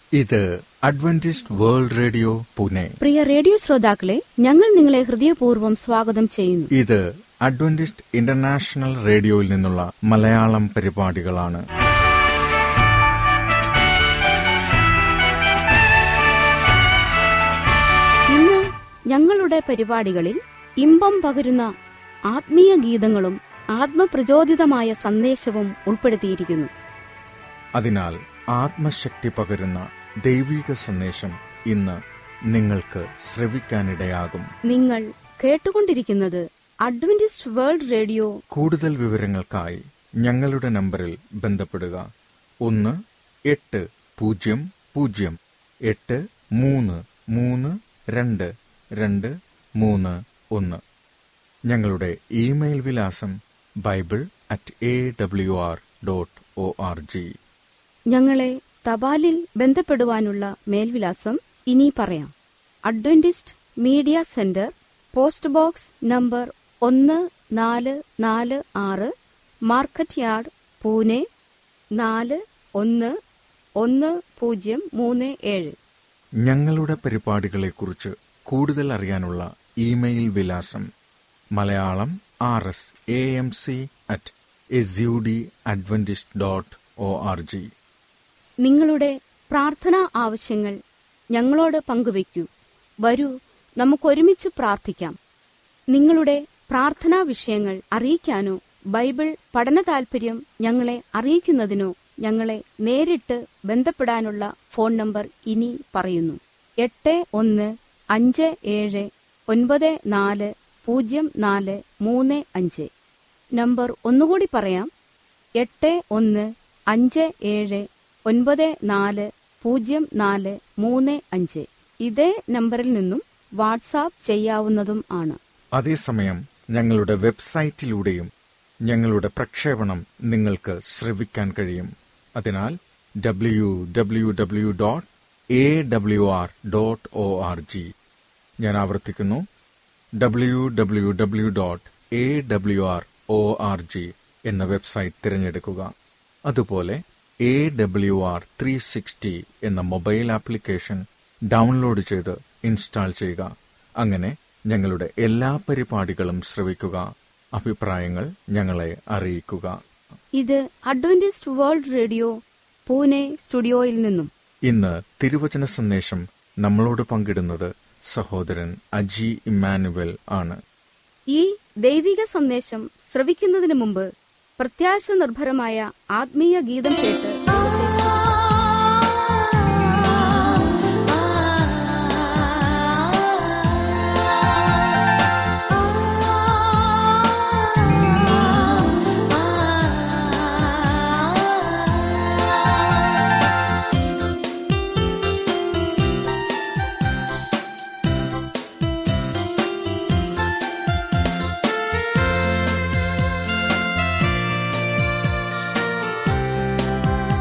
ഇത് Adventist World Radio Pune പ്രിയ radio ശ്രോതാക്കളെ ഞങ്ങൾ നിങ്ങളെ ഹൃദയപൂർവ്വം സ്വാഗതം ചെയ്യുന്നു ഇത് അഡ്വന്റിസ്റ്റ് ഇന്റർനാഷണൽ റേഡിയോയിൽ നിന്നുള്ള മലയാളം പരിപാടികളാണ് ഇന്ന് ഞങ്ങളുടെ പരിപാടികളിൽ ഇമ്പം പകരുന്ന ആത്മീയ ഗീതങ്ങളും ആത്മപ്രചോദിതമായ സന്ദേശവും ഉൾപ്പെടുത്തിയിരിക്കുന്നു അതിനാൽ ആത്മശക്തി പകരുന്ന ദൈവിക സന്ദേശം ഇന്ന് നിങ്ങൾക്ക് ശ്രവിക്കാനിടയാകും നിങ്ങൾ കേട്ടുകൊണ്ടിരിക്കുന്നത് അഡ്വന്റിസ്റ്റ് വേൾഡ് റേഡിയോ കൂടുതൽ വിവരങ്ങൾക്കായി ഞങ്ങളുടെ നമ്പറിൽ ബന്ധപ്പെടുക ഒന്ന് എട്ട് പൂജ്യം പൂജ്യം എട്ട് മൂന്ന് മൂന്ന് രണ്ട് രണ്ട് മൂന്ന് ഒന്ന് ഞങ്ങളുടെ ഇമെയിൽ വിലാസം bible at A W R dot O R G ഞങ്ങളെ തപാലിൽ ബന്ധപ്പെടുവാനുള്ള മേൽവിലാസം ഇനി പറയാം Adventist Media Centre post box number ഒന്ന് നാല് നാല് ആറ് മാർക്കറ്റ് യാർഡ് പൂനെ നാല് ഒന്ന് ഒന്ന് പൂജ്യം മൂന്ന് ഏഴ് ഞങ്ങളുടെ പരിപാടികളെക്കുറിച്ച് കൂടുതൽ അറിയാനുള്ള ഇമെയിൽ വിലാസം Malayalam R S A M C at S U D Adventist dot O R G നിങ്ങളുടെ പ്രാർത്ഥനാ ആവശ്യങ്ങൾ ഞങ്ങളോട് പങ്കുവയ്ക്കൂ വരൂ നമുക്കൊരുമിച്ച് പ്രാർത്ഥിക്കാം നിങ്ങളുടെ പ്രാർത്ഥനാ വിഷയങ്ങൾ അറിയിക്കാനോ ബൈബിൾ പഠന താൽപര്യം ഞങ്ങളെ അറിയിക്കുന്നതിനോ ഞങ്ങളെ നേരിട്ട് ബന്ധപ്പെടാനുള്ള ഫോൺ നമ്പർ ഇനി പറയുന്നു എട്ട് ഒന്ന് അഞ്ച് ഏഴ് ഒൻപത് നാല് പൂജ്യം നാല് മൂന്ന് അഞ്ച് നമ്പർ ഒന്നുകൂടി പറയാം എട്ട് ഒന്ന് അഞ്ച് ഏഴ് ഒൻപത് നാല് പൂജ്യം നാല് മൂന്ന് അഞ്ച് ഇതേ നമ്പറിൽ നിന്നും വാട്സാപ്പ് ചെയ്യാവുന്നതും ആണ് അതേസമയം ഞങ്ങളുടെ വെബ്സൈറ്റിലൂടെയും ഞങ്ങളുടെ പ്രക്ഷേപണം നിങ്ങൾക്ക് ശ്രവിക്കാൻ കഴിയും അതിനാൽ W W W dot A W R dot O R G ഞാൻ ആവർത്തിക്കുന്നു W W W dot A W R O R G എന്ന വെബ്സൈറ്റ് തിരഞ്ഞെടുക്കുക അതുപോലെ A W R three sixty എന്ന മൊബൈൽ ആപ്ലിക്കേഷൻ ഡൗൺലോഡ് ചെയ്ത് ഇൻസ്റ്റാൾ ചെയ്യുക അങ്ങനെ ഞങ്ങളുടെ എല്ലാ പരിപാടികളും ശ്രവിക്കുക അഭിപ്രായങ്ങൾ ഞങ്ങളെ അറിയിക്കുക ഇത് അഡ്വന്റിസ്റ്റ് വേൾഡ് റേഡിയോ പൂനെ സ്റ്റുഡിയോയിൽ നിന്നും ഇന്ന് തിരുവചന സന്ദേശം നമ്മളോട് പങ്കിടുന്നത് സഹോദരൻ അജി ഇമ്മാനുവൽ ആണ് ഈ ദൈവിക സന്ദേശം ശ്രവിക്കുന്നതിന് മുമ്പ് പ്രത്യാശ നിർഭരമായ ആത്മീയ ഗീതം കേട്ട് ആ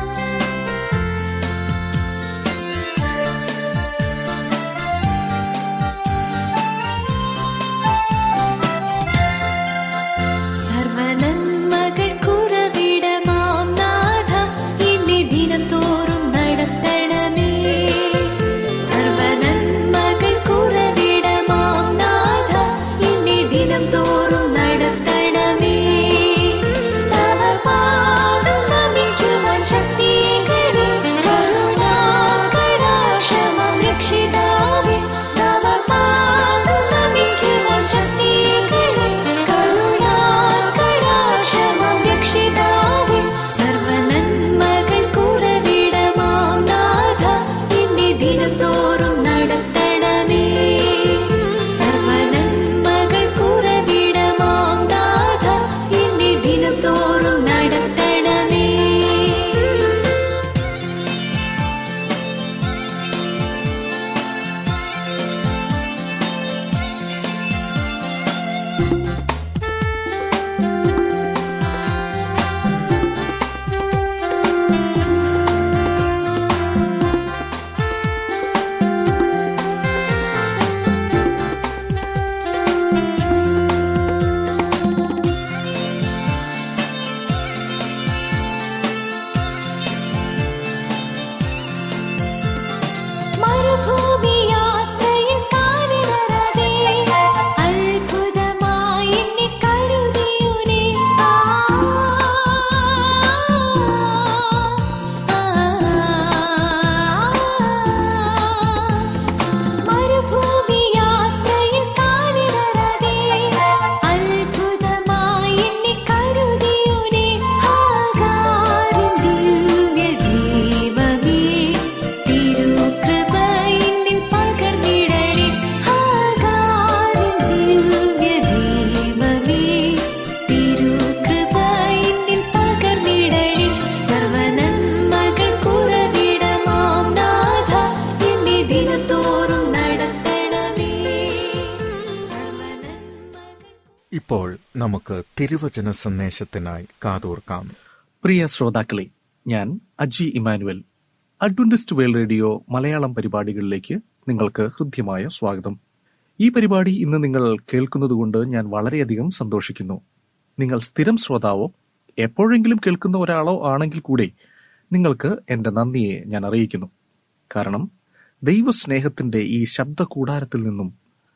ഇപ്പോൾ നമുക്ക് തിരുവചന സന്ദേശത്തിനായി കാതോർക്കാം പ്രിയ ശ്രോതാക്കളെ ഞാൻ Aji Emmanuel Adventist World Radio Malayalam പരിപാടികളിലേക്ക് നിങ്ങൾക്ക് ഹൃദ്യമായ സ്വാഗതം ഈ പരിപാടി ഇന്ന് നിങ്ങൾ കേൾക്കുന്നതുകൊണ്ട് ഞാൻ വളരെയധികം സന്തോഷിക്കുന്നു നിങ്ങൾ സ്ഥിരം ശ്രോതാവോ എപ്പോഴെങ്കിലും കേൾക്കുന്ന ഒരാളോ ആണെങ്കിൽ കൂടെ നിങ്ങൾക്ക് എൻ്റെ നന്ദിയെ ഞാൻ അറിയിക്കുന്നു കാരണം ദൈവസ്നേഹത്തിൻ്റെ ഈ ശബ്ദ കൂടാരത്തിൽ നിന്നും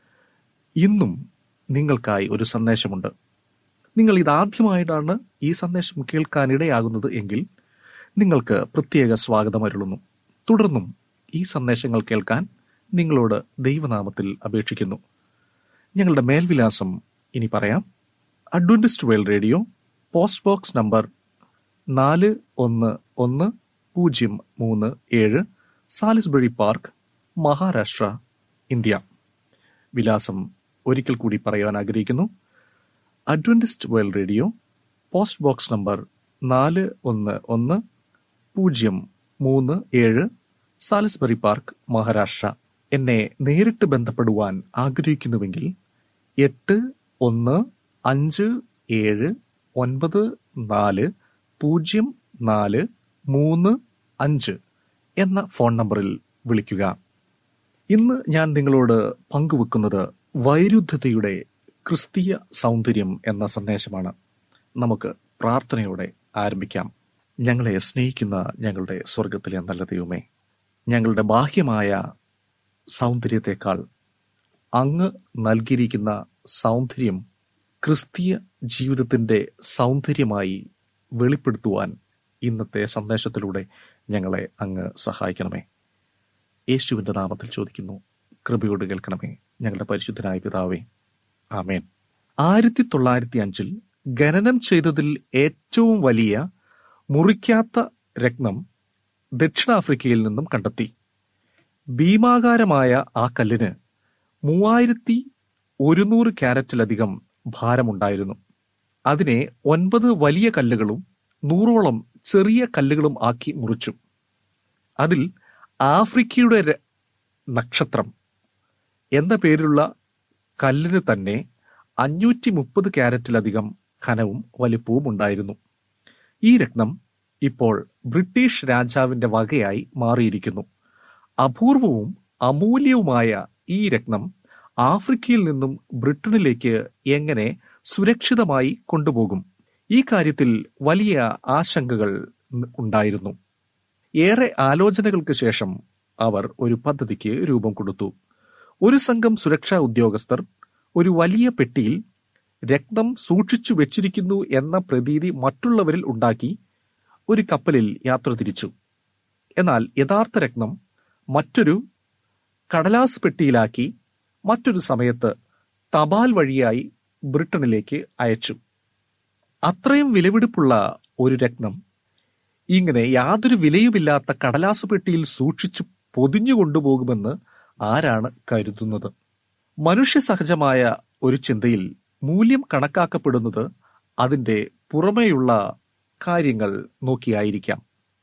ഇന്നും നിങ്ങൾക്കായി ഒരു സന്ദേശമുണ്ട് നിങ്ങൾ ഇതാദ്യമായിട്ടാണ് ഈ സന്ദേശം കേൾക്കാനിടയാകുന്നത് എങ്കിൽ നിങ്ങൾക്ക് പ്രത്യേക സ്വാഗതം അരുളുന്നു തുടർന്നും ഈ സന്ദേശങ്ങൾ കേൾക്കാൻ നിങ്ങളോട് ദൈവനാമത്തിൽ അപേക്ഷിക്കുന്നു ഞങ്ങളുടെ മേൽവിലാസം ഇനി പറയാം Adventist World Radio post box number നാല് ഒന്ന് ഒന്ന് പൂജ്യം മൂന്ന് ഏഴ് സാലിസ്ബറി പാർക്ക് മഹാരാഷ്ട്ര ഇന്ത്യ വിലാസം ഒരിക്കൽ കൂടി പറയാൻ ആഗ്രഹിക്കുന്നു Adventist World Radio post box number നാല് ഒന്ന് ഒന്ന് പൂജ്യം മൂന്ന് ഏഴ് സാലിസ്ബറി പാർക്ക് മഹാരാഷ്ട്ര എന്നെ നേരിട്ട് ബന്ധപ്പെടുവാൻ ആഗ്രഹിക്കുന്നുവെങ്കിൽ എട്ട് ഒന്ന് അഞ്ച് ഏഴ് ഒൻപത് നാല് പൂജ്യം നാല് മൂന്ന് അഞ്ച് എന്ന ഫോൺ നമ്പറിൽ വിളിക്കുക ഇന്ന് ഞാൻ നിങ്ങളോട് പങ്കുവെക്കുന്നത് വൈരുദ്ധ്യതയുടെ ക്രിസ്തീയ സൗന്ദര്യം എന്ന സന്ദേശമാണ് നമുക്ക് പ്രാർത്ഥനയോടെ ആരംഭിക്കാം ഞങ്ങളെ സ്നേഹിക്കുന്ന ഞങ്ങളുടെ സ്വർഗത്തിലെ നല്ല ദൈവമേ ഞങ്ങളുടെ ബാഹ്യമായ സൗന്ദര്യത്തെക്കാൾ അങ്ങ് നൽകിയിരിക്കുന്ന സൗന്ദര്യം ക്രിസ്തീയ ജീവിതത്തിന്റെ സൗന്ദര്യമായി വെളിപ്പെടുത്തുവാൻ ഇന്നത്തെ സന്ദേശത്തിലൂടെ ഞങ്ങളെ അങ്ങ് സഹായിക്കണമേ യേശുവിന്റെ നാമത്തിൽ ചോദിക്കുന്നു കൃപയോട് കേൾക്കണമേ ഞങ്ങളുടെ പരിശുദ്ധനായ പിതാവേ ആമേൻ ആയിരത്തി തൊള്ളായിരത്തി അഞ്ചിൽ ഖനനം ചെയ്തതിൽ ഏറ്റവും വലിയ മുറിക്കാത്ത രത്നം ദക്ഷിണാഫ്രിക്കയിൽ നിന്നും കണ്ടെത്തി ഭീമാകാരമായ ആ കല്ലിന് മൂവായിരത്തി ഒരുന്നൂറ് ക്യാരറ്റിലധികം ഭാരമുണ്ടായിരുന്നു അതിനെ ഒൻപത് വലിയ കല്ലുകളും നൂറോളം ചെറിയ കല്ലുകളും ആക്കി മുറിച്ചു അതിൽ ആഫ്രിക്കയുടെ ര- നക്ഷത്രം എന്ന പേരിലുള്ള കല്ലിന് തന്നെ അഞ്ഞൂറ്റി മുപ്പത് ക്യാരറ്റിലധികം ഘനവും വലിപ്പവും ഉണ്ടായിരുന്നു ഈ രത്നം ഇപ്പോൾ ബ്രിട്ടീഷ് രാജാവിന്റെ വകയായി മാറിയിരിക്കുന്നു അപൂർവവും അമൂല്യവുമായ ഈ രത്നം ആഫ്രിക്കയിൽ നിന്നും ബ്രിട്ടനിലേക്ക് എങ്ങനെ സുരക്ഷിതമായി കൊണ്ടുപോകും ഈ കാര്യത്തിൽ വലിയ ആശങ്കകൾ ഉണ്ടായിരുന്നു ഏറെ ആലോചനകൾക്ക് ശേഷം അവർ ഒരു പദ്ധതിക്ക് രൂപം കൊടുത്തു ഒരു സംഘം സുരക്ഷാ ഉദ്യോഗസ്ഥർ ഒരു വലിയ പെട്ടിയിൽ രക്തം സൂക്ഷിച്ചു വെച്ചിരിക്കുന്നു എന്ന പ്രതീതി മറ്റുള്ളവരിൽ ഉണ്ടാക്കി ഒരു കപ്പലിൽ യാത്ര തിരിച്ചു എന്നാൽ യഥാർത്ഥ രത്നം മറ്റൊരു കടലാസ് പെട്ടിയിലാക്കി മറ്റൊരു സമയത്ത് തപാൽ വഴിയായി ബ്രിട്ടനിലേക്ക് അയച്ചു അത്രയും വിലപിടിപ്പുള്ള ഒരു രത്നം ഇങ്ങനെ യാതൊരു വിലയുമില്ലാത്ത കടലാസ് പെട്ടിയിൽ സൂക്ഷിച്ചു പൊതിഞ്ഞു കൊണ്ടുപോകുമെന്ന് ആരാണ് കരുതുന്നത് മനുഷ്യ സഹജമായ ഒരു ചിന്തയിൽ മൂല്യം കണക്കാക്കപ്പെടുന്നത് അതിന്റെ പുറമേയുള്ള കാര്യങ്ങൾ നോക്കിയായിരിക്കാം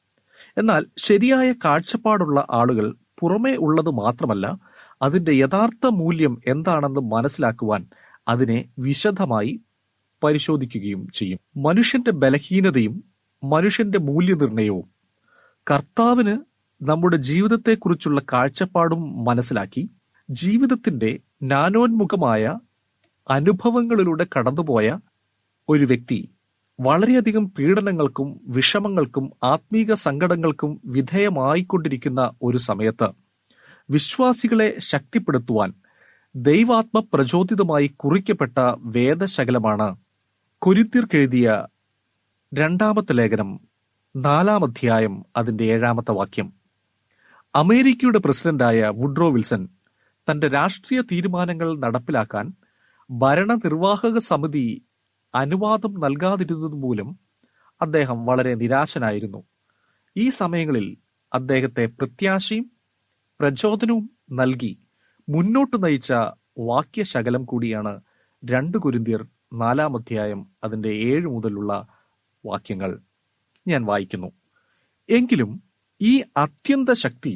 എന്നാൽ ശരിയായ കാഴ്ചപ്പാടുള്ള ആളുകൾ പുറമേ ഉള്ളത് മാത്രമല്ല അതിന്റെ യഥാർത്ഥ മൂല്യം എന്താണെന്ന് മനസ്സിലാക്കുവാൻ അതിനെ വിശദമായി പരിശോധിക്കുകയും ചെയ്യും മനുഷ്യന്റെ ബലഹീനതയും മനുഷ്യന്റെ മൂല്യനിർണയവും കർത്താവിന് നമ്മുടെ ജീവിതത്തെക്കുറിച്ചുള്ള കാഴ്ചപ്പാടും മനസ്സിലാക്കി ജീവിതത്തിന്റെ നാനോന്മുഖമായ അനുഭവങ്ങളിലൂടെ കടന്നുപോയ ഒരു വ്യക്തി വളരെയധികം പീഡനങ്ങൾക്കും വിഷമങ്ങൾക്കും ആത്മീക സങ്കടങ്ങൾക്കും വിധേയമായിക്കൊണ്ടിരിക്കുന്ന ഒരു സമയത്ത് വിശ്വാസികളെ ശക്തിപ്പെടുത്തുവാൻ ദൈവാത്മ പ്രചോദിതമായി കുറിക്കപ്പെട്ട വേദശകലമാണ് കൊരിത്തീർക്കെഴുതിയ രണ്ടാമത്തെ ലേഖനം നാലാം അധ്യായം അതിന്റെ ഏഴാമത്തെ വാക്യം അമേരിക്കയുടെ പ്രസിഡന്റായ വുഡ്രോ വിൽസൺ തന്റെ രാഷ്ട്രീയ തീരുമാനങ്ങൾ നടപ്പിലാക്കാൻ ഭരണനിർവാഹക സമിതി അനുവാദം നൽകാതിരുന്നത് മൂലം അദ്ദേഹം വളരെ നിരാശനായിരുന്നു ഈ സമയങ്ങളിൽ അദ്ദേഹത്തെ പ്രത്യാശയും പ്രചോദനവും നൽകി മുന്നോട്ട് നയിച്ച വാക്യശകലം കൂടിയാണ് രണ്ട് കുരിന്തിയർ നാലാം അധ്യായം അതിന്റെ ഏഴ് മുതലുള്ള വാക്യങ്ങൾ ഞാൻ വായിക്കുന്നു എങ്കിലും ഈ അത്യന്ത ശക്തി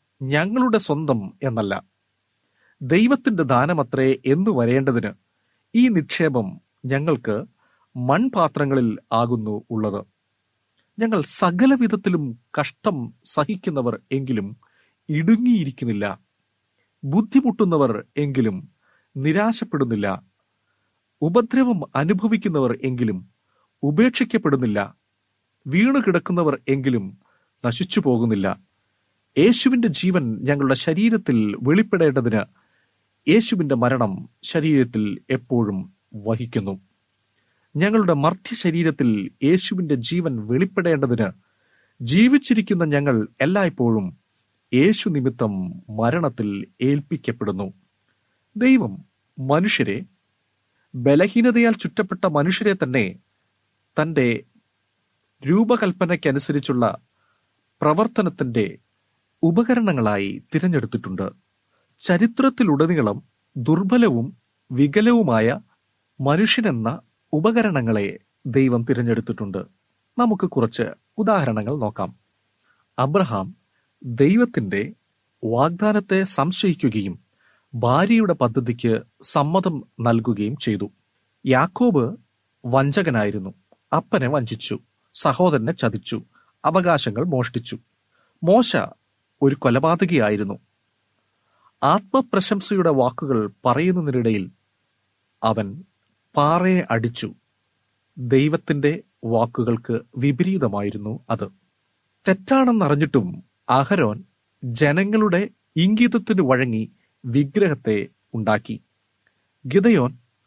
ഞങ്ങളുടെ സ്വന്തം എന്നല്ല ദൈവത്തിന്റെ ദാനമത്രേ എന്നു വരേണ്ടതിന് ഈ നിക്ഷേപം ഞങ്ങൾക്ക് മൺപാത്രങ്ങളിൽ ആകുന്നു ഉള്ളത് ഞങ്ങൾ സകല വിധത്തിലും കഷ്ടം സഹിക്കുന്നവർ എങ്കിലും ഇടുങ്ങിയിരിക്കുന്നില്ല ബുദ്ധിമുട്ടുന്നവർ എങ്കിലും നിരാശപ്പെടുന്നില്ല ഉപദ്രവം അനുഭവിക്കുന്നവർ എങ്കിലും ഉപേക്ഷിക്കപ്പെടുന്നില്ല വീണു കിടക്കുന്നവർ എങ്കിലും നശിച്ചു പോകുന്നില്ല യേശുവിന്റെ ജീവൻ ഞങ്ങളുടെ ശരീരത്തിൽ വെളിപ്പെടേണ്ടതിന് യേശുവിന്റെ മരണം ശരീരത്തിൽ എപ്പോഴും വഹിക്കുന്നു ഞങ്ങളുടെ മർത്യശരീരത്തിൽ ശരീരത്തിൽ യേശുവിന്റെ ജീവൻ വെളിപ്പെടേണ്ടതിന് ജീവിച്ചിരിക്കുന്ന ഞങ്ങൾ എല്ലായ്പ്പോഴും യേശു നിമിത്തം മരണത്തിൽ ഏൽപ്പിക്കപ്പെടുന്നു ദൈവം മനുഷ്യരെ ബലഹീനതയാൽ ചുറ്റപ്പെട്ട മനുഷ്യരെ തന്നെ തന്റെ രൂപകൽപ്പനയ്ക്കനുസരിച്ചുള്ള പ്രവർത്തനത്തിന്റെ ഉപകരണങ്ങളായി തിരഞ്ഞെടുത്തിട്ടുണ്ട് ചരിത്രത്തിലുടനീളം ദുർബലവും വികലവുമായ മനുഷ്യനെന്ന ഉപകരണങ്ങളെ ദൈവം തിരഞ്ഞെടുത്തിട്ടുണ്ട് നമുക്ക് കുറച്ച് ഉദാഹരണങ്ങൾ നോക്കാം അബ്രഹാം ദൈവത്തിന്റെ വാഗ്ദാനത്തെ സംശയിക്കുകയും ഭാര്യയുടെ പദ്ധതിക്ക് സമ്മതം നൽകുകയും ചെയ്തു യാക്കോബ് വഞ്ചകനായിരുന്നു അപ്പനെ വഞ്ചിച്ചു സഹോദരനെ ചതിച്ചു അവകാശങ്ങൾ മോഷ്ടിച്ചു മോശ ഒരു കൊലപാതകിയായിരുന്നു ആത്മപ്രശംസയുടെ വാക്കുകൾ പറയുന്നതിനിടയിൽ അവൻ പാറയെ അടിച്ചു ദൈവത്തിന്റെ വാക്കുകൾക്ക് വിപരീതമായിരുന്നു അത് തെറ്റാണെന്നറിഞ്ഞിട്ടും അഹരോൻ ജനങ്ങളുടെ ഇംഗിതത്തിന് വഴങ്ങി വിഗ്രഹത്തെ ഉണ്ടാക്കി ഗിതയോൻ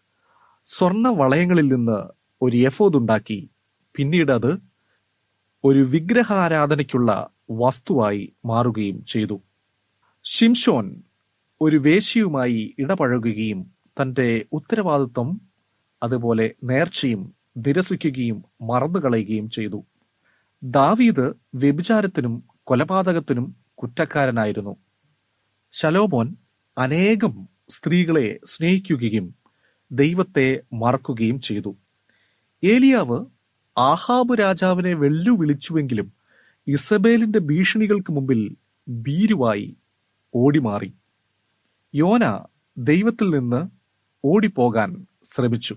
സ്വർണ വളയങ്ങളിൽ നിന്ന് ഒരു യഫോദ് ഉണ്ടാക്കി പിന്നീട് അത് ഒരു വിഗ്രഹാരാധനയ്ക്കുള്ള വസ്തുവായി മാറുകയും ചെയ്തു ഷിംഷോൻ ഒരു വേശ്യയുമായി ഇടപഴകുകയും തന്റെ ഉത്തരവാദിത്വം അതുപോലെ നേർച്ചയും നിരസിക്കുകയും മറന്നുകളയുകയും ചെയ്തു ദാവീദ് വ്യഭിചാരത്തിനും കൊലപാതകത്തിനും കുറ്റക്കാരനായിരുന്നു ശലോമോൻ അനേകം സ്ത്രീകളെ സ്നേഹിക്കുകയും ദൈവത്തെ മറക്കുകയും ചെയ്തു ഏലിയാവ് ആഹാബ് രാജാവിനെ വെല്ലുവിളിച്ചുവെങ്കിലും ഇസബേലിന്റെ ഭീഷണികൾക്ക് മുമ്പിൽ ഭീരുവായി ഓടിമാറി യോന ദൈവത്തിൽ നിന്ന് ഓടിപ്പോകാൻ ശ്രമിച്ചു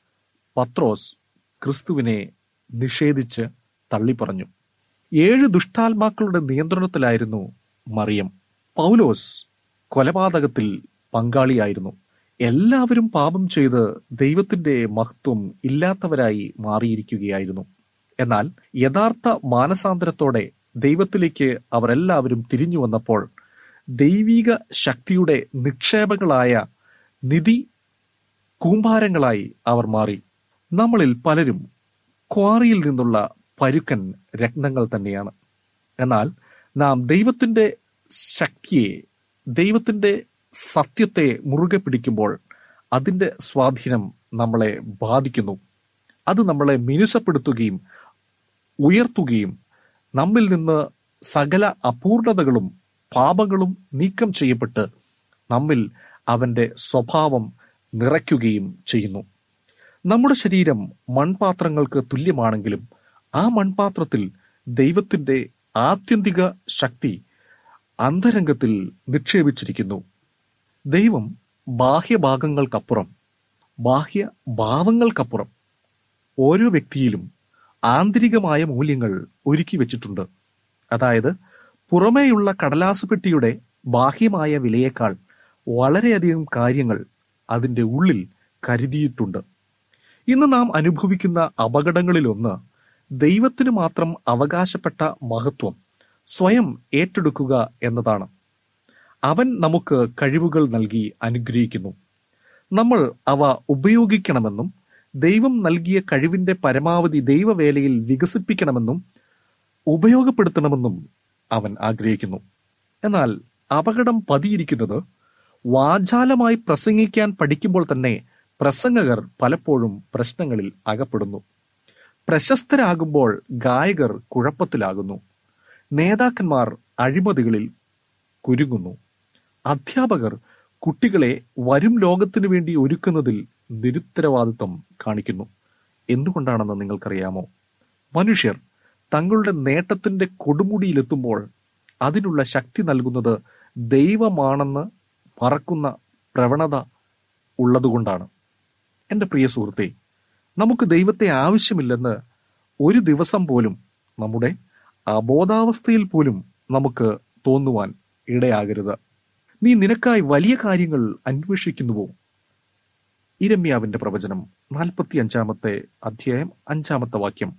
പത്രോസ് ക്രിസ്തുവിനെ നിഷേധിച്ച് തള്ളിപ്പറഞ്ഞു ഏഴ് ദുഷ്ടാത്മാക്കളുടെ നിയന്ത്രണത്തിലായിരുന്നു മറിയം പൗലോസ് കൊലപാതകത്തിൽ പങ്കാളിയായിരുന്നു എല്ലാവരും പാപം ചെയ്ത് ദൈവത്തിന്റെ മഹത്വം ഇല്ലാത്തവരായി മാറിയിരിക്കുകയായിരുന്നു എന്നാൽ യഥാർത്ഥ മാനസാന്തരത്തോടെ ദൈവത്തിലേക്ക് അവർ എല്ലാവരും തിരിഞ്ഞു വന്നപ്പോൾ ദൈവിക ശക്തിയുടെ നിക്ഷേപങ്ങളായ നിധി കൂമ്പാരങ്ങളായി അവർ മാറി നമ്മളിൽ പലരും ക്വാറിയിൽ നിന്നുള്ള പരുക്കൻ രത്നങ്ങൾ തന്നെയാണ് എന്നാൽ നാം ദൈവത്തിന്റെ ശക്തിയെ ദൈവത്തിന്റെ സത്യത്തെ മുറുകെ പിടിക്കുമ്പോൾ അതിന്റെ സ്വാധീനം നമ്മളെ ബാധിക്കുന്നു അത് നമ്മളെ മിനുസപ്പെടുത്തുകയും ഉയർത്തുകയും നമ്മിൽ നിന്ന് സകല അപൂർണതകളും പാപങ്ങളും നീക്കം ചെയ്യപ്പെട്ട് നമ്മിൽ അവന്റെ സ്വഭാവം നിറയ്ക്കുകയും ചെയ്യുന്നു നമ്മുടെ ശരീരം മൺപാത്രങ്ങൾക്ക് തുല്യമാണെങ്കിലും ആ മൺപാത്രത്തിൽ ദൈവത്തിന്റെ ആത്യന്തിക ശക്തി അന്തരംഗത്തിൽ നിക്ഷേപിച്ചിരിക്കുന്നു ദൈവം ബാഹ്യഭാഗങ്ങൾക്കപ്പുറം ബാഹ്യ ഭാവങ്ങൾക്കപ്പുറം ഓരോ വ്യക്തിയിലും ആന്തരികമായ മൂല്യങ്ങൾ ഒരുക്കി വെച്ചിട്ടുണ്ട് അതായത് പുറമേയുള്ള കടലാസ് പെട്ടിയുടെ ബാഹ്യമായ വിലയേക്കാൾ വളരെയധികം കാര്യങ്ങൾ അതിൻ്റെ ഉള്ളിൽ കരുതിയിട്ടുണ്ട് ഇന്ന് നാം അനുഭവിക്കുന്ന അപകടങ്ങളിലൊന്ന് ദൈവത്തിന് മാത്രം അവകാശപ്പെട്ട മഹത്വം സ്വയം ഏറ്റെടുക്കുക എന്നതാണ് അവൻ നമുക്ക് കഴിവുകൾ നൽകി അനുഗ്രഹിക്കുന്നു നമ്മൾ അവ ഉപയോഗിക്കണമെന്നും ദൈവം നൽകിയ കഴിവിന്റെ പരമാവധി ദൈവവേലയിൽ വികസിപ്പിക്കണമെന്നും ഉപയോഗപ്പെടുത്തണമെന്നും അവൻ ആഗ്രഹിക്കുന്നു എന്നാൽ അപകടം പതിയിരിക്കുന്നത് വാചാലമായി പ്രസംഗിക്കാൻ പഠിക്കുമ്പോൾ തന്നെ പ്രസംഗകർ പലപ്പോഴും പ്രശ്നങ്ങളിൽ അകപ്പെടുന്നു പ്രശസ്തരാകുമ്പോൾ ഗായകർ കുഴപ്പത്തിലാകുന്നു നേതാക്കന്മാർ അഴിമതികളിൽ കുരുങ്ങുന്നു അധ്യാപകർ കുട്ടികളെ വരും ലോകത്തിനു വേണ്ടി ഒരുക്കുന്നതിൽ നിരുത്തരവാദിത്വം കാണിക്കുന്നു എന്തുകൊണ്ടാണെന്ന് നിങ്ങൾക്കറിയാമോ മനുഷ്യർ തങ്ങളുടെ നേട്ടത്തിന്റെ കൊടുമുടിയിലെത്തുമ്പോൾ അതിനുള്ള ശക്തി നൽകുന്നത് ദൈവമാണെന്ന് മറക്കുന്ന പ്രവണത ഉള്ളതുകൊണ്ടാണ് എൻ്റെ പ്രിയ സുഹൃത്തെ നമുക്ക് ദൈവത്തെ ആവശ്യമില്ലെന്ന് ഒരു ദിവസം പോലും നമ്മുടെ അബോധാവസ്ഥയിൽ പോലും നമുക്ക് തോന്നുവാൻ ഇടയാകരുത് നീ നിനക്കായി വലിയ കാര്യങ്ങൾ അന്വേഷിക്കുന്നുവോ ഇരമ്യാവിന്റെ പ്രവചനം നാൽപ്പത്തി അഞ്ചാമത്തെ അധ്യായം അഞ്ചാമത്തെ വാക്യം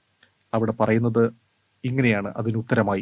അവിടെ പറയുന്നത് ഇങ്ങനെയാണ് അതിനുത്തരമായി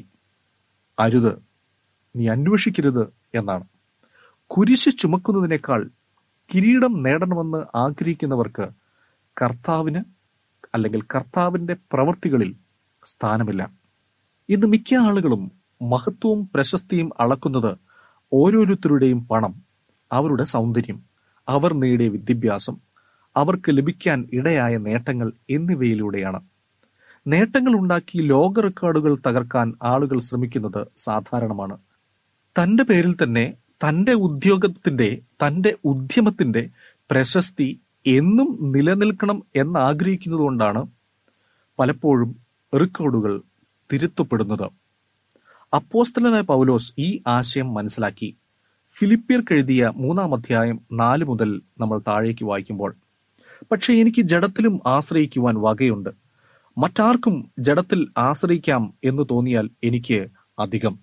അരുത് നീ അന്വേഷിക്കരുത് എന്നാണ് കുരിശ് ചുമക്കുന്നതിനേക്കാൾ കിരീടം നേടണമെന്ന് ആഗ്രഹിക്കുന്നവർക്ക് കർത്താവിന് അല്ലെങ്കിൽ കർത്താവിന്റെ പ്രവൃത്തികളിൽ സ്ഥാനമില്ല ഇന്ന് മിക്ക ആളുകളും മഹത്വവും പ്രശസ്തിയും അളക്കുന്നത് ഓരോരുത്തരുടെയും പണം അവരുടെ സൗന്ദര്യം അവർ നേടിയ വിദ്യാഭ്യാസം അവർക്ക് ലഭിക്കാൻ ഇടയായ നേട്ടങ്ങൾ എന്നിവയിലൂടെയാണ് നേട്ടങ്ങൾ ഉണ്ടാക്കി ലോക റെക്കോർഡുകൾ തകർക്കാൻ ആളുകൾ ശ്രമിക്കുന്നത് സാധാരണമാണ് തന്റെ പേരിൽ തന്നെ തന്റെ ഉദ്യോഗത്തിന്റെ തന്റെ ഉദ്യമത്തിന്റെ പ്രശസ്തി എന്നും നിലനിൽക്കണം എന്നാഗ്രഹിക്കുന്നതുകൊണ്ടാണ് പലപ്പോഴും റെക്കോർഡുകൾ തിരുത്തപ്പെടുന്നത് അപ്പോസ്തലനായ പൗലോസ് ഈ ആശയം മനസ്സിലാക്കി ഫിലിപ്പിയർക്ക് എഴുതിയ മൂന്നാം അധ്യായം നാല് മുതൽ നമ്മൾ താഴേക്ക് വായിക്കുമ്പോൾ പക്ഷെ എനിക്ക് ജഡത്തിലും ആശ്രയിക്കുവാൻ വകയുണ്ട് മറ്റാർക്കും ജഡത്തിൽ ആശ്രയിക്കാം എന്ന് തോന്നിയാൽ എനിക്ക് അധികം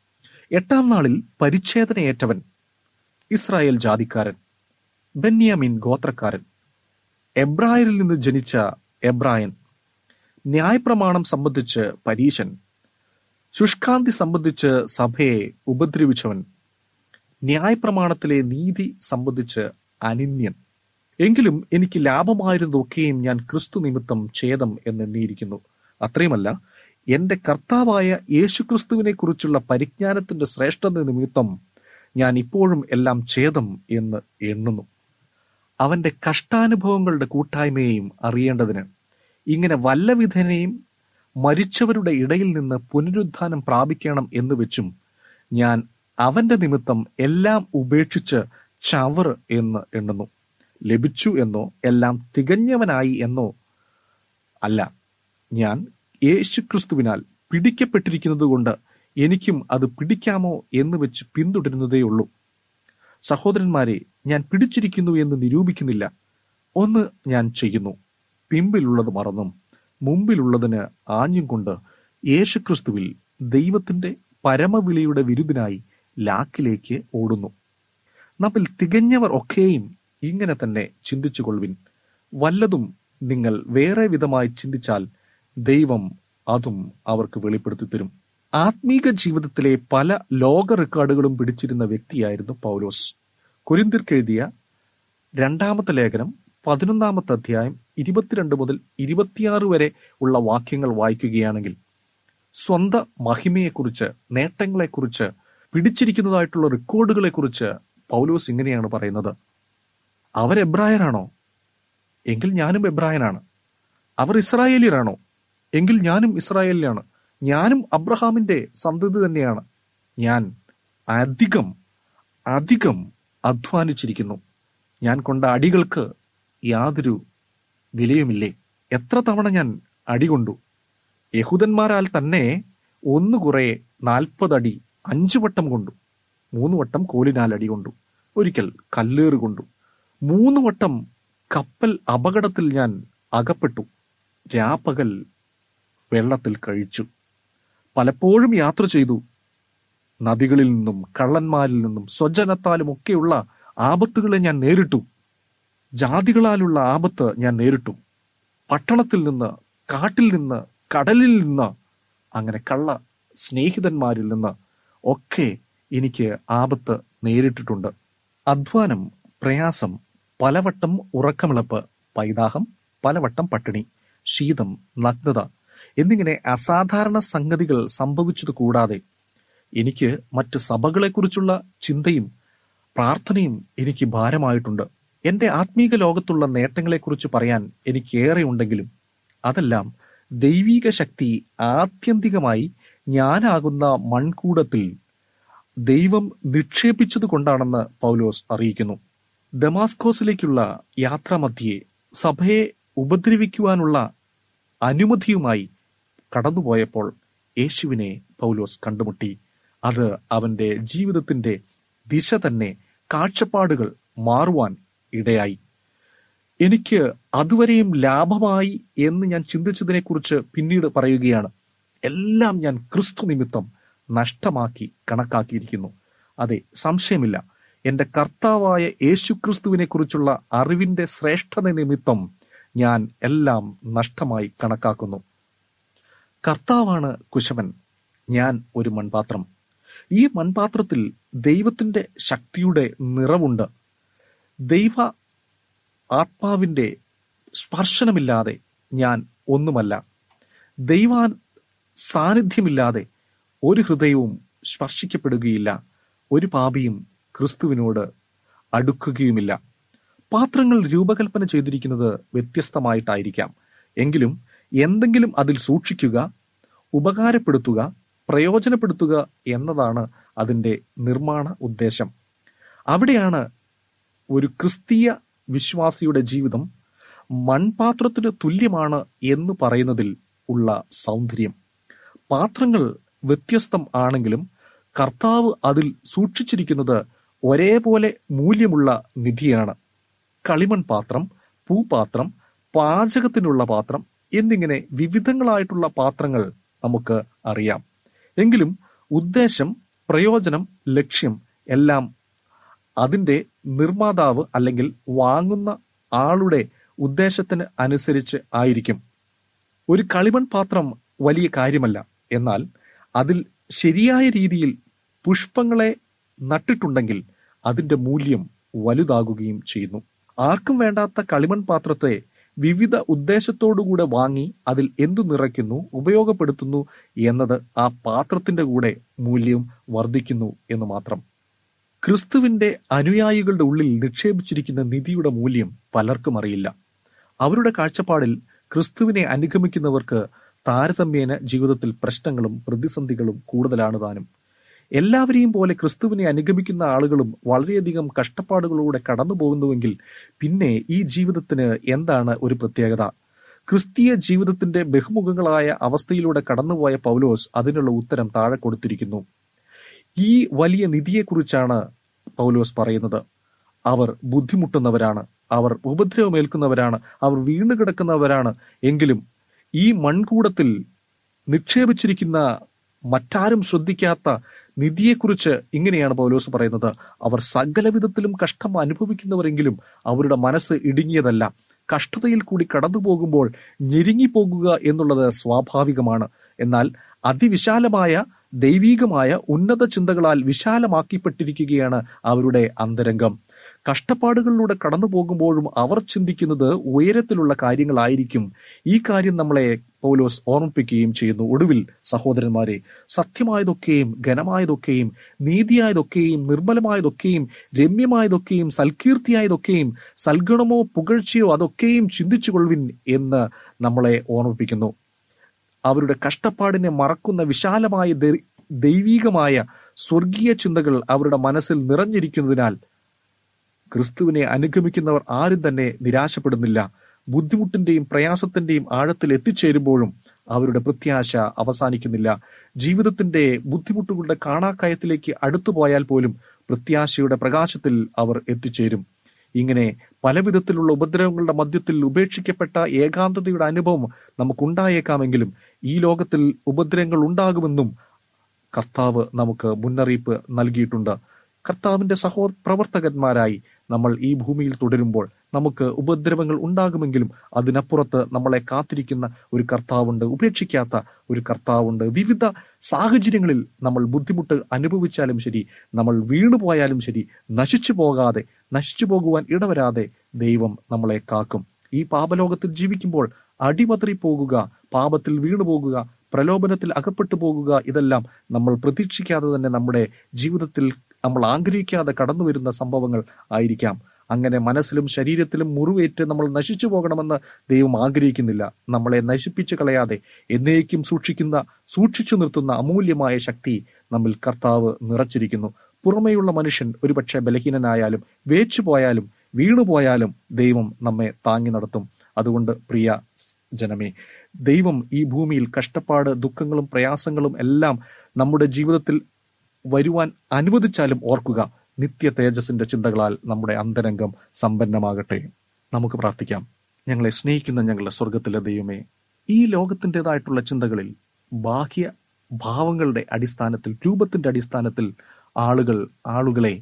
എട്ടാം നാളിൽ പരിച്ഛേദനയേറ്റവൻ ഇസ്രായേൽ ജാതിക്കാരൻ ബെന്യാമിൻ ഗോത്രക്കാരൻ എബ്രായരിൽ നിന്ന് ജനിച്ച എബ്രായൻ ന്യായപ്രമാണം സംബന്ധിച്ച് പരീശൻ ശുഷ്കാന്തി സംബന്ധിച്ച് സഭയെ ഉപദ്രവിച്ചവൻ ന്യായപ്രമാണത്തിലെ നീതി സംബന്ധിച്ച് അനിന്യൻ എങ്കിലും എനിക്ക് ലാഭമായിരുന്നതൊക്കെയും ഞാൻ ക്രിസ്തു നിമിത്തം ഛേദം എന്നെണ്ണിയിരിക്കുന്നു അത്രയുമല്ല എന്റെ കർത്താവായ യേശുക്രിസ്തുവിനെ കുറിച്ചുള്ള പരിജ്ഞാനത്തിന്റെ ശ്രേഷ്ഠത നിമിത്തം ഞാൻ ഇപ്പോഴും എല്ലാം ഛേദം എന്ന് എണ്ണുന്നു അവന്റെ കഷ്ടാനുഭവങ്ങളുടെ കൂട്ടായ്മയെയും അറിയേണ്ടതിന് ഇങ്ങനെ വല്ലവിധനെയും മരിച്ചവരുടെ ഇടയിൽ നിന്ന് പുനരുത്ഥാനം പ്രാപിക്കണം എന്ന് വെച്ചും ഞാൻ അവന്റെ നിമിത്തം എല്ലാം ഉപേക്ഷിച്ച് ചവർ എന്ന് എണ്ണുന്നു ലഭിച്ചു എന്നോ എല്ലാം തികഞ്ഞവനായി എന്നോ അല്ല ഞാൻ യേശുക്രിസ്തുവിനാൽ പിടിക്കപ്പെട്ടിരിക്കുന്നത് കൊണ്ട് എനിക്കും അത് പിടിക്കാമോ എന്ന് വെച്ച് പിന്തുടരുന്നതേയുള്ളൂ സഹോദരന്മാരെ ഞാൻ പിടിച്ചിരിക്കുന്നു എന്ന് നിരൂപിക്കുന്നില്ല ഒന്ന് ഞാൻ ചെയ്യുന്നു പിമ്പിലുള്ളത് മറന്നും മുമ്പിലുള്ളതിന് ആഞ്ഞും കൊണ്ട് യേശുക്രിസ്തുവിൽ ദൈവത്തിന്റെ പരമവിളിയുടെ വിരുദ്ധനായി ലാക്കിലേക്ക് ഓടുന്നു നമ്മിൽ തികഞ്ഞവർ ഒക്കെയും ഇങ്ങനെ തന്നെ ചിന്തിച്ചുകൊള്ളുവിൻ വല്ലതും നിങ്ങൾ വേറെ വിധമായി ചിന്തിച്ചാൽ ദൈവം അതും അവർക്ക് വെളിപ്പെടുത്തി തരും ആത്മീക ജീവിതത്തിലെ പല ലോക റെക്കോർഡുകളും പിടിച്ചിരുന്ന വ്യക്തിയായിരുന്നു പൗലോസ് കുരിന്തിർക്കെഴുതിയ രണ്ടാമത്തെ ലേഖനം പതിനൊന്നാമത്തെ അധ്യായം ഇരുപത്തിരണ്ട് മുതൽ ഇരുപത്തിയാറ് വരെ ഉള്ള വാക്യങ്ങൾ വായിക്കുകയാണെങ്കിൽ സ്വന്ത മഹിമയെക്കുറിച്ച് നേട്ടങ്ങളെക്കുറിച്ച് പിടിച്ചിരിക്കുന്നതായിട്ടുള്ള റെക്കോർഡുകളെക്കുറിച്ച് പൗലോസ് ഇങ്ങനെയാണ് പറയുന്നത് അവർ എബ്രായരാണോ എങ്കിൽ ഞാനും എബ്രായനാണ് അവർ ഇസ്രായേലിയരാണോ എങ്കിൽ ഞാനും ഇസ്രായേലിലാണ് ഞാനും അബ്രഹാമിന്റെ സന്തതി തന്നെയാണ് ഞാൻ അധികം അധികം അധ്വാനിച്ചിരിക്കുന്നു ഞാൻ കൊണ്ട അടികൾക്ക് യാതൊരു വിലയുമില്ലേ എത്ര തവണ ഞാൻ അടികൊണ്ടു യഹൂദന്മാരാൽ തന്നെ ഒന്ന് കുറെ നാൽപ്പതടി അഞ്ചു വട്ടം കൊണ്ടു മൂന്ന് വട്ടം കോലിനാൽ അടി കൊണ്ടു ഒരിക്കൽ കല്ലേറ് കൊണ്ടു മൂന്ന് വട്ടം കപ്പൽ അപകടത്തിൽ ഞാൻ അകപ്പെട്ടു രാപ്പകൽ വെള്ളത്തിൽ കഴിച്ചു പലപ്പോഴും യാത്ര ചെയ്തു നദികളിൽ നിന്നും കള്ളന്മാരിൽ നിന്നും സ്വജനത്താലും ഒക്കെയുള്ള ആപത്തുകളെ ഞാൻ നേരിട്ടു ജാതികളാലുള്ള ആപത്ത് ഞാൻ നേരിട്ടു പട്ടണത്തിൽ നിന്ന് കാട്ടിൽ നിന്ന് കടലിൽ നിന്ന് അങ്ങനെ കള്ള സ്നേഹിതന്മാരിൽ നിന്ന് ഒക്കെ എനിക്ക് ആപത്ത് നേരിട്ടിട്ടുണ്ട് അധ്വാനം പ്രയാസം പലവട്ടം ഉറക്കമിളപ്പ് പൈതാഹം പലവട്ടം പട്ടിണി ശീതം നഗ്നത എന്നിങ്ങനെ അസാധാരണ സംഗതികൾ സംഭവിച്ചത് കൂടാതെ എനിക്ക് മറ്റ് സഭകളെക്കുറിച്ചുള്ള ചിന്തയും പ്രാർത്ഥനയും എനിക്ക് ഭാരമായിട്ടുണ്ട് എന്റെ ആത്മീക ലോകത്തുള്ള നേട്ടങ്ങളെക്കുറിച്ച് പറയാൻ എനിക്കേറെ ഉണ്ടെങ്കിലും അതെല്ലാം ദൈവിക ശക്തി ആത്യന്തികമായി ഞാനാകുന്ന മൺകൂടത്തിൽ ദൈവം നിക്ഷേപിച്ചത് കൊണ്ടാണെന്ന് പൗലോസ് അറിയിക്കുന്നു ദമാസ്കോസിലേക്കുള്ള യാത്രാമധ്യേ സഭയെ ഉപദ്രവിക്കുവാനുള്ള അനുമതിയുമായി കടന്നുപോയപ്പോൾ യേശുവിനെ പൗലോസ് കണ്ടുമുട്ടി അത് അവന്റെ ജീവിതത്തിന്റെ ദിശ തന്നെ കാഴ്ചപ്പാടുകൾ മാറുവാൻ ഇടയായി എനിക്ക് അതുവരെയും ലാഭമായി എന്ന് ഞാൻ ചിന്തിച്ചതിനെക്കുറിച്ച് പിന്നീട് പറയുകയാണ് എല്ലാം ഞാൻ ക്രിസ്തു നിമിത്തം നഷ്ടമാക്കി കണക്കാക്കിയിരിക്കുന്നു അതെ സംശയമില്ല എന്റെ കർത്താവായ യേശുക്രിസ്തുവിനെ കുറിച്ചുള്ള അറിവിന്റെ ശ്രേഷ്ഠത നിമിത്തം ഞാൻ എല്ലാം നഷ്ടമായി കണക്കാക്കുന്നു കർത്താവാണ് കുശവൻ ഞാൻ ഒരു മൺപാത്രം ഈ മൺപാത്രത്തിൽ ദൈവത്തിന്റെ ശക്തിയുടെ നിറവുണ്ട് ദൈവ ആത്മാവിന്റെ സ്പർശനമില്ലാതെ ഞാൻ ഒന്നുമല്ല ദൈവാൻ സാന്നിധ്യമില്ലാതെ ഒരു ഹൃദയവും സ്പർശിക്കപ്പെടുകയില്ല ഒരു പാപിയും ക്രിസ്തുവിനോട് അടുക്കുകയുമില്ല പാത്രങ്ങൾ രൂപകൽപ്പന ചെയ്തിരിക്കുന്നത് വ്യത്യസ്തമായിട്ടായിരിക്കാം എങ്കിലും എന്തെങ്കിലും അതിൽ സൂക്ഷിക്കുക ഉപകാരപ്പെടുത്തുക പ്രയോജനപ്പെടുത്തുക എന്നതാണ് അതിൻ്റെ നിർമ്മാണ ഉദ്ദേശം അവിടെയാണ് ഒരു ക്രിസ്തീയ വിശ്വാസിയുടെ ജീവിതം മൺപാത്രത്തിന് തുല്യമാണ് എന്ന് പറയുന്നതിൽ ഉള്ള സൗന്ദര്യം പാത്രങ്ങൾ വ്യത്യസ്തം ആണെങ്കിലും കർത്താവ് അതിൽ സൂക്ഷിച്ചിരിക്കുന്നത് ഒരേപോലെ മൂല്യമുള്ള നിധിയാണ് കളിമൺ പാത്രം പൂപാത്രം പാചകത്തിനുള്ള പാത്രം എന്നിങ്ങനെ വിവിധങ്ങളായിട്ടുള്ള പാത്രങ്ങൾ നമുക്ക് അറിയാം എങ്കിലും ഉദ്ദേശം പ്രയോജനം ലക്ഷ്യം എല്ലാം അതിന്റെ നിർമ്മാതാവ് അല്ലെങ്കിൽ വാങ്ങുന്ന ആളുടെ ഉദ്ദേശത്തിന് അനുസരിച്ച് ആയിരിക്കും ഒരു കളിമൺ പാത്രം വലിയ കാര്യമല്ല എന്നാൽ അതിൽ ശരിയായ രീതിയിൽ പുഷ്പങ്ങളെ നട്ടിട്ടുണ്ടെങ്കിൽ അതിന്റെ മൂല്യം വലുതാകുകയും ചെയ്യുന്നു ആർക്കും വേണ്ടാത്ത കളിമൺ പാത്രത്തെ വിവിധ ഉദ്ദേശത്തോടുകൂടെ വാങ്ങി അതിൽ എന്തു നിറയ്ക്കുന്നു ഉപയോഗപ്പെടുത്തുന്നു എന്നത് ആ പാത്രത്തിന്റെ കൂടെ മൂല്യം വർദ്ധിക്കുന്നു എന്ന് മാത്രം ക്രിസ്തുവിന്റെ അനുയായികളുടെ ഉള്ളിൽ നിക്ഷേപിച്ചിരിക്കുന്ന നിധിയുടെ മൂല്യം പലർക്കും അറിയില്ല അവരുടെ കാഴ്ചപ്പാടിൽ ക്രിസ്തുവിനെ അനുഗമിക്കുന്നവർക്ക് താരതമ്യേന ജീവിതത്തിൽ പ്രശ്നങ്ങളും പ്രതിസന്ധികളും കൂടുതലാണ് താനും എല്ലാവരെയും പോലെ ക്രിസ്തുവിനെ അനുഗമിക്കുന്ന ആളുകളും വളരെയധികം കഷ്ടപ്പാടുകളിലൂടെ കടന്നു പോകുന്നുവെങ്കിൽ പിന്നെ ഈ ജീവിതത്തിന് എന്താണ് ഒരു പ്രത്യേകത ക്രിസ്തീയ ജീവിതത്തിന്റെ ബഹുമുഖങ്ങളായ അവസ്ഥയിലൂടെ കടന്നുപോയ പൗലോസ് അതിനുള്ള ഉത്തരം താഴെ കൊടുത്തിരിക്കുന്നു ഈ വലിയ നിധിയെക്കുറിച്ചാണ് പൗലോസ് പറയുന്നത് അവർ ബുദ്ധിമുട്ടുന്നവരാണ് അവർ ഉപദ്രവമേൽക്കുന്നവരാണ് അവർ വീണു കിടക്കുന്നവരാണ് എങ്കിലും ഈ മൺകൂടത്തിൽ നിക്ഷേപിച്ചിരിക്കുന്ന മറ്റാരും ശ്രദ്ധിക്കാത്ത നിധിയെക്കുറിച്ച് ഇങ്ങനെയാണ് പൗലോസ് പറയുന്നത് അവർ സകലവിധത്തിലും കഷ്ടം അനുഭവിക്കുന്നവരെങ്കിലും അവരുടെ മനസ്സ് ഇടുങ്ങിയതല്ല കഷ്ടതയിൽ കൂടി കടന്നു പോകുമ്പോൾ ഞെരുങ്ങിപ്പോകുക എന്നുള്ളത് സ്വാഭാവികമാണ് എന്നാൽ അതിവിശാലമായ ദൈവീകമായ ഉന്നത ചിന്തകളാൽ വിശാലമാക്കിപ്പെട്ടിരിക്കുകയാണ് അവരുടെ അന്തരംഗം കഷ്ടപ്പാടുകളിലൂടെ കടന്നു പോകുമ്പോഴും അവർ ചിന്തിക്കുന്നത് ഉയരത്തിലുള്ള കാര്യങ്ങളായിരിക്കും ഈ കാര്യം നമ്മളെ പൗലോസ് ഓർമ്മിപ്പിക്കുകയും ചെയ്യുന്നു ഒടുവിൽ സഹോദരന്മാരെ സത്യമായതൊക്കെയും ഘനമായതൊക്കെയും നീതിയായതൊക്കെയും നിർമ്മലമായതൊക്കെയും രമ്യമായതൊക്കെയും സൽകീർത്തിയായതൊക്കെയും സൽഗുണമോ പുകഴ്ചയോ അതൊക്കെയും ചിന്തിച്ചുകൊള്ളുവിൻ എന്ന് നമ്മളെ ഓർമ്മിപ്പിക്കുന്നു അവരുടെ കഷ്ടപ്പാടിനെ മറക്കുന്ന വിശാലമായ ദൈ- ദൈവീകമായ സ്വർഗീയ ചിന്തകൾ അവരുടെ മനസ്സിൽ നിറഞ്ഞിരിക്കുന്നതിനാൽ ക്രിസ്തുവിനെ അനുഗമിക്കുന്നവർ ആരും തന്നെ നിരാശപ്പെടുന്നില്ല ബുദ്ധിമുട്ടിന്റെയും പ്രയാസത്തിന്റെയും ആഴത്തിൽ എത്തിച്ചേരുമ്പോഴും അവരുടെ പ്രത്യാശ അവസാനിക്കുന്നില്ല ജീവിതത്തിന്റെ ബുദ്ധിമുട്ടുകളുടെ കാണാക്കയത്തിലേക്ക് അടുത്തു പോയാൽ പോലും പ്രത്യാശയുടെ പ്രകാശത്തിൽ അവർ എത്തിച്ചേരും ഇങ്ങനെ പലവിധത്തിലുള്ള ഉപദ്രവങ്ങളുടെ മധ്യത്തിൽ ഉപേക്ഷിക്കപ്പെട്ട ഏകാന്തതയുടെ അനുഭവം നമുക്കുണ്ടായേക്കാമെങ്കിലും ഈ ലോകത്തിൽ ഉപദ്രവങ്ങൾ ഉണ്ടാകുമെന്നും കർത്താവ് നമുക്ക് മുന്നറിയിപ്പ് നൽകിയിട്ടുണ്ട് കർത്താവിന്റെ സഹോ പ്രവർത്തകന്മാരായി നമ്മൾ ഈ ഭൂമിയിൽ തുടരുമ്പോൾ നമുക്ക് ഉപദ്രവങ്ങൾ ഉണ്ടാകുമെങ്കിലും അതിനപ്പുറത്ത് നമ്മളെ കാത്തിരിക്കുന്ന ഒരു കർത്താവുണ്ട് ഉപേക്ഷിക്കാത്ത ഒരു കർത്താവുണ്ട് വിവിധ സാഹചര്യങ്ങളിൽ നമ്മൾ ബുദ്ധിമുട്ട് അനുഭവിച്ചാലും ശരി നമ്മൾ വീണുപോയാലും ശരി നശിച്ചു പോകാതെ നശിച്ചു പോകുവാൻ ഇടവരാതെ ദൈവം നമ്മളെ കാക്കും ഈ പാപലോകത്തിൽ ജീവിക്കുമ്പോൾ അടിമതറി പോകുക പാപത്തിൽ വീണു പോകുക പ്രലോഭനത്തിൽ അകപ്പെട്ടു പോകുക ഇതെല്ലാം നമ്മൾ പ്രതീക്ഷിക്കാതെ തന്നെ നമ്മുടെ ജീവിതത്തിൽ നമ്മൾ ആഗ്രഹിക്കാതെ കടന്നു വരുന്ന സംഭവങ്ങൾ ആയിരിക്കാം അങ്ങനെ മനസ്സിലും ശരീരത്തിലും മുറിവേറ്റ് നമ്മൾ നശിച്ചു പോകണമെന്ന് ദൈവം ആഗ്രഹിക്കുന്നില്ല നമ്മളെ നശിപ്പിച്ചു കളയാതെ എന്നേക്കും സൂക്ഷിക്കുന്ന സൂക്ഷിച്ചു നിർത്തുന്ന അമൂല്യമായ ശക്തി നമ്മിൽ കർത്താവ് നിറച്ചിരിക്കുന്നു പുറമേയുള്ള മനുഷ്യൻ ഒരുപക്ഷെ ബലഹീനനായാലും വേച്ചുപോയാലും വീണുപോയാലും ദൈവം നമ്മെ താങ്ങി നടത്തും അതുകൊണ്ട് പ്രിയ ജനമേ ദൈവം ഈ ഭൂമിയിൽ കഷ്ടപ്പാട് ദുഃഖങ്ങളും പ്രയാസങ്ങളും എല്ലാം നമ്മുടെ ജീവിതത്തിൽ വരുവാൻ അനുവദിച്ചാലും ഓർക്കുക നിത്യ തേജസിന്റെ ചിന്തകളാൽ നമ്മുടെ അന്തരംഗം സമ്പന്നമാകട്ടെ നമുക്ക് പ്രാർത്ഥിക്കാം ഞങ്ങളെ സ്നേഹിക്കുന്ന ഞങ്ങളുടെ സ്വർഗത്തിലെ ദൈവമേ ഈ ലോകത്തിൻ്റെതായിട്ടുള്ള ചിന്തകളിൽ ബാഹ്യ ഭാവങ്ങളുടെ അടിസ്ഥാനത്തിൽ രൂപത്തിന്റെ അടിസ്ഥാനത്തിൽ ആളുകൾ ആളുകളെ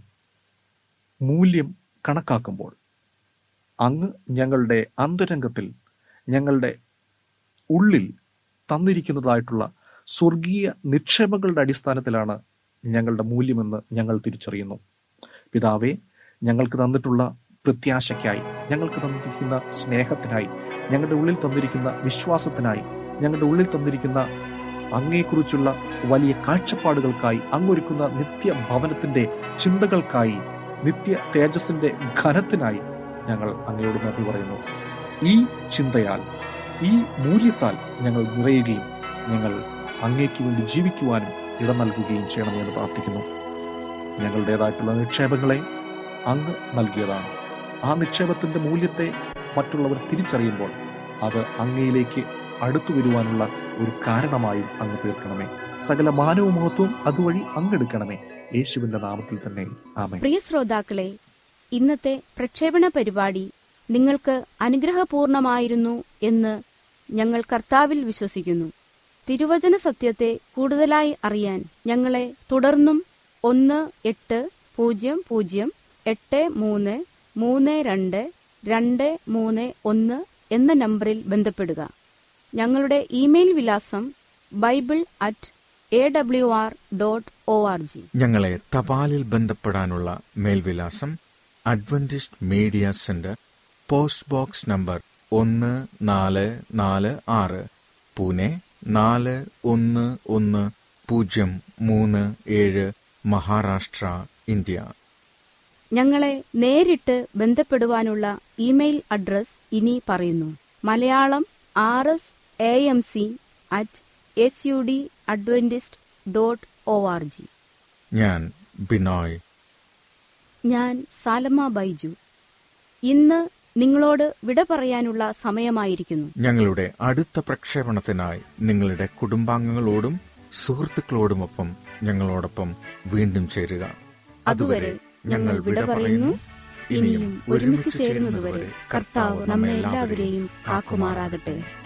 മൂല്യം കണക്കാക്കുമ്പോൾ അങ്ങ് ഞങ്ങളുടെ അന്തരംഗത്തിൽ ഞങ്ങളുടെ ഉള്ളിൽ തന്നിരിക്കുന്നതായിട്ടുള്ള സ്വർഗീയ നിക്ഷേപങ്ങളുടെ അടിസ്ഥാനത്തിലാണ് ഞങ്ങളുടെ മൂല്യമെന്ന് ഞങ്ങൾ തിരിച്ചറിയുന്നു പിതാവേ ഞങ്ങൾക്ക് തന്നിട്ടുള്ള പ്രത്യാശയ്ക്കായി ഞങ്ങൾക്ക് തന്നിരിക്കുന്ന സ്നേഹത്തിനായി ഞങ്ങളുടെ ഉള്ളിൽ തന്നിരിക്കുന്ന വിശ്വാസത്തിനായി ഞങ്ങളുടെ ഉള്ളിൽ തന്നിരിക്കുന്ന അങ്ങയെക്കുറിച്ചുള്ള വലിയ കാഴ്ചപ്പാടുകൾക്കായി അങ്ങൊരുക്കുന്ന നിത്യ ഭവനത്തിന്റെ ചിന്തകൾക്കായി നിത്യ തേജസ്സിന്റെ ഘനത്തിനായി ഞങ്ങൾ അങ്ങയോട് നന്ദി പറയുന്നു ഈ ചിന്തയാൽ ഈ മൂല്യത്താൽ ഞങ്ങൾ നിറയുകയും ഞങ്ങൾ അങ്ങേക്ക് വേണ്ടി ജീവിക്കുവാനും ഇടം നൽകുകയും ചെയ്യണമെന്ന് പ്രാർത്ഥിക്കുന്നു ഞങ്ങളുടേതായിട്ടുള്ള നിക്ഷേപങ്ങളെ അങ്ങ് നൽകിയതാണ് ആ നിക്ഷേപത്തിന്റെ മൂല്യത്തെ മറ്റുള്ളവർ തിരിച്ചറിയുമ്പോൾ അത് അങ്ങയിലേക്ക് അടുത്തു വരുവാനുള്ള ഒരു കാരണമായും അങ്ങ് തീർക്കണമേ സകല മാനവ മഹത്വവും അതുവഴി അങ്ങെടുക്കണമേ യേശുവിന്റെ നാമത്തിൽ തന്നെ ആമേ പ്രിയ ശ്രോതാക്കളെ ഇന്നത്തെ പ്രക്ഷേപണ പരിപാടി നിങ്ങൾക്ക് അനുഗ്രഹപൂർണമായിരുന്നു എന്ന് ഞങ്ങൾ കർത്താവിൽ വിശ്വസിക്കുന്നു തിരുവചന സത്യത്തെ കൂടുതലായി അറിയാൻ ഞങ്ങളെ തുടർന്നും ഒന്ന് എട്ട് പൂജ്യം പൂജ്യം എട്ട് മൂന്ന് മൂന്ന് രണ്ട് രണ്ട് മൂന്ന് ഒന്ന് എന്ന നമ്പറിൽ ബന്ധപ്പെടുക ഞങ്ങളുടെ ഇമെയിൽ വിലാസം bible at A W R dot O R G ഞങ്ങളെ തപാലിൽ ബന്ധപ്പെടാനുള്ള മേൽവിലാസം Adventist Media Centre post box number ഒന്ന് നാല് നാല് ആറ് പൂനെ നാല് ഒന്ന് ഒന്ന് പൂജ്യം മൂന്ന് ഏഴ് മഹാരാഷ്ട്ര ഇന്ത്യ ഞങ്ങളെ നേരിട്ട് ബന്ധപ്പെടുവാനുള്ള ഇമെയിൽ അഡ്രസ് ഇനി പറയുന്നു Malayalam R S A M C at S U D Adventist dot O R G ഞാൻ ബിനോയ് ഞാൻ സാലമ ബൈജു ഇന്ന് നിങ്ങളോട് വിട പറയാനുള്ള സമയമായിരിക്കുന്നു ഞങ്ങളുടെ അടുത്ത പ്രക്ഷേപണത്തിനായി നിങ്ങളുടെ കുടുംബാംഗങ്ങളോടും സുഹൃത്തുക്കളോടുമൊപ്പം ഞങ്ങളോടൊപ്പം വീണ്ടും ചേരുക അതുവരെ ഞങ്ങൾ വിട പറയുന്നു ഇനിയും ഒരുമിച്ച് ചേരുന്നതുവരെ കർത്താവ് നമ്മെ എല്ലാവരെയും കാക്കുമാറാകട്ടെ